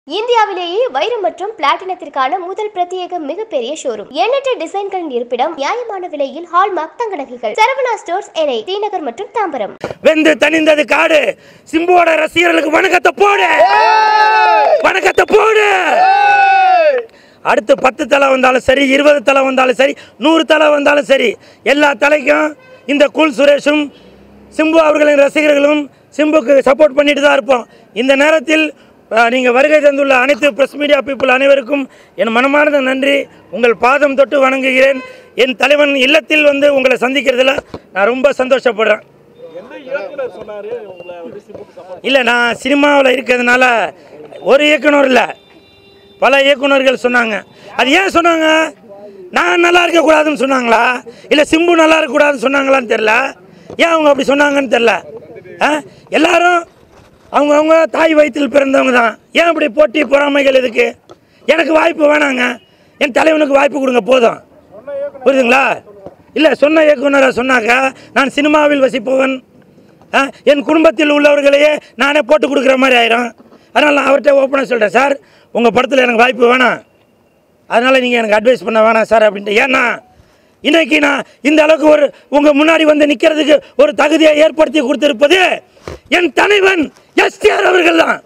இந்தியாவிலேயே வைரம் மற்றும் பிளாட்டினத்திற்கான முதல் பிரத்யேக மிகப்பெரிய ஷோரூம் எண்ணற்ற டிசைன்களின் இருப்பிடம் நியாயமான விலையில் ஹால்மார்க் தங்க நகைகள் சரவணா ஸ்டோர்ஸ் எனை தீநகர் மற்றும் தாம்பரம் வெந்து தணிந்தது காடு சிம்புவோட ரசிகர்களுக்கு வணக்கத்தை போடு வணக்கத்தை போடு அடுத்து பத்து தலை வந்தாலும் சரி இருபது தலை வந்தாலும் சரி நூறு தலை வந்தாலும் சரி எல்லா தலைக்கும் இந்த கூல் சுரேஷும் சிம்பு அவர்களின் ரசிகர்களும் சிம்புக்கு சப்போர்ட் பண்ணிட்டு தான் இருப்போம் இந்த நேரத்தில் நீங்கள் வருகை தந்துள்ள அனைத்து ப்ரெஸ் மீடியா பீப்புள் அனைவருக்கும் என் மனமார்ந்த நன்றி உங்கள் பாதம் தொட்டு வணங்குகிறேன் என் தலைவன் இல்லத்தில் வந்து உங்களை சந்திக்கிறதுல நான் ரொம்ப சந்தோஷப்படுறேன் எந்த இயக்குனர் சொன்னாரு உங்களை வந்து சிம்புக்கு சப்போர்ட் இல்லை நான் சினிமாவில் இருக்கிறதுனால ஒரு இயக்குனர் இல்லை பல இயக்குனர்கள் சொன்னாங்க அது ஏன் சொன்னாங்க நான் நல்லா இருக்கக்கூடாதுன்னு சொன்னாங்களா இல்லை சிம்பு நல்லா இருக்கக்கூடாதுன்னு சொன்னாங்களான்னு தெரில ஏன் அவங்க அப்படி சொன்னாங்கன்னு தெரில ஆ எல்லாரும் அவங்கவுங்க தாய் வயிற்றில் பிறந்தவங்க தான் ஏன் அப்படி போட்டி பொறாமைகள் எதுக்கு எனக்கு வாய்ப்பு வேணாங்க என் தலைவனுக்கு வாய்ப்பு கொடுங்க போதும் புரியுதுங்களா இல்லை சொன்ன இயக்குனரை சொன்னாக்க நான் சினிமாவில் வசிப்பவன் ஆ, என் குடும்பத்தில் உள்ளவர்களையே நானே போட்டு கொடுக்குற மாதிரி ஆயிரும் அதனால் நான் அவர்கிட்ட ஓப்பனாக சொல்கிறேன் சார் உங்கள் படத்தில் எனக்கு வாய்ப்பு வேணாம் அதனால் நீங்கள் எனக்கு அட்வைஸ் பண்ண வேணாம் சார் அப்படின்ட்டு ஏன்னா இன்னைக்கு நான் இந்த அளவுக்கு ஒரு உங்கள் முன்னாடி வந்து நிற்கிறதுக்கு ஒரு தகுதியை ஏற்படுத்தி கொடுத்திருப்பது என் தலைவன் எஸ்டிஆர் அவர்கள் தான்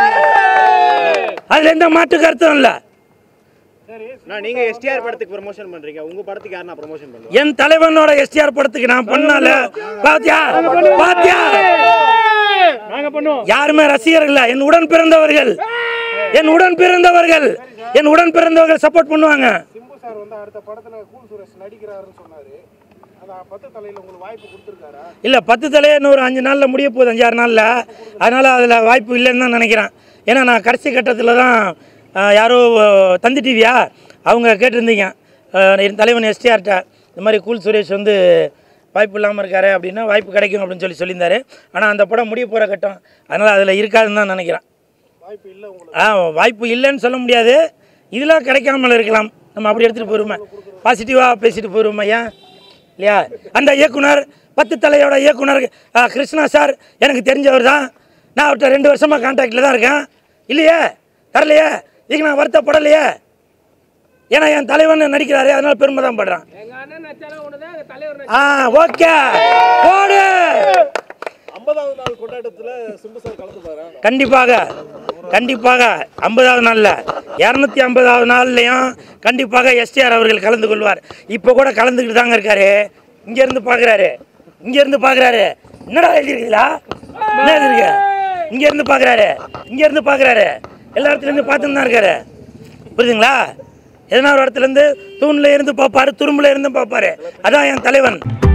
அதில் எந்த மாற்று கருத்தும் இல்லை நான் நீங்க எஸ்டிஆர் படத்துக்கு ப்ரமோஷன் பண்றீங்க உங்க படத்துக்கு யார் நான் ப்ரமோஷன் பண்ணுவேன் என் தலைவனோட எஸ்டிஆர் படத்துக்கு நான் பண்ணால பாத்தியா பாத்தியா நாங்க பண்ணுவோம் யாருமே ரசிகர்கள் இல்ல என் உடன் பிறந்தவர்கள் என் உடன் பிறந்தவர்கள் என் உடன் பிறந்தவர்கள் சப்போர்ட் பண்ணுவாங்க சிம்பு சார் வந்து அடுத்த படத்துல கூல் சுரேஷ் நடிக்கிறாருன்னு சொன்னாரு அந்த பத்து தலையில உங்களுக்கு வாய்ப்பு கொடுத்துருக்காரா இல்ல பத்து தலையே இன்னொரு அஞ்சு நாள்ல முடிய போகுது அஞ்சாறு நாள்ல அதனால அதுல வாய்ப்பு இல்லைன்னு தான் நினைக்கிறேன் ஏன்னா நான் கடைசி கட்டத்தில் தான் ஆஹ், யாரோ ஆஹ், தந்தி டிவியா அவங்க கேட்டிருந்தீங்க ஆஹ், என் தலைவன் எஸ்டிஆர்ட்ட இந்த மாதிரி கூல் சுரேஷ் வந்து வாய்ப்பு இல்லாமல் இருக்காரு அப்படின்னா வாய்ப்பு கிடைக்கும் அப்படின்னு சொல்லி சொல்லியிருந்தாரு ஆனால் அந்த படம் முடிய போகிற கட்டம் அதனால் அதில் இருக்காதுன்னு தான் நினைக்கிறேன் வாய்ப்பு இல்லை உங்களுக்கு ஆ வாய்ப்பு இல்லைன்னு சொல்ல முடியாது இதெல்லாம் கிடைக்காமல் இருக்கலாம் நம்ம அப்படி எடுத்துகிட்டு போயிருவோமே பாசிட்டிவாக பேசிட்டு போயிருவோமா ஏன் இல்லையா அந்த இயக்குனர் பத்து தலையோட இயக்குனர் ஆ, கிருஷ்ணா சார் எனக்கு தெரிஞ்சவர் தான் நான் அவர்கிட்ட ரெண்டு வருஷமாக கான்டாக்டில் தான் இருக்கேன் இல்லையே தரலையே இதுக்கு நான் வருத்தப்படலையே ஏன்னா என் தலைவன் நடிக்கிறாரு அதனால பெருமை தான் படுறேன் ஆ ஓகே போடு ஐம்பதாவது நாள் கொண்டாட்டத்துல சிம்பு சார் கலந்துப்பாரு கண்டிப்பாக கண்டிப்பாக ஐம்பதாவது நாளில் இரநூத்தி ஐம்பதாவது நாள்லையும் கண்டிப்பாக எஸ்டிஆர் அவர்கள் கலந்து கொள்வார் இப்போ கூட கலந்துக்கிட்டு தாங்க இருக்காரு இங்கேருந்து பார்க்குறாரு இங்கேருந்து பார்க்குறாரு என்னடா எழுதிருக்கீங்களா என்ன எழுதிருக்க இங்கேருந்து பார்க்குறாரு இங்கேருந்து பார்க்குறாரு எல்லா இடத்துலேருந்து பார்த்துன்னு தான் இருக்காரு புரியுதுங்களா எதனா ஒரு இடத்துலேருந்து தூணில் இருந்து பார்ப்பாரு துரும்புல இருந்து பார்ப்பாரு அதான் என் தலைவன்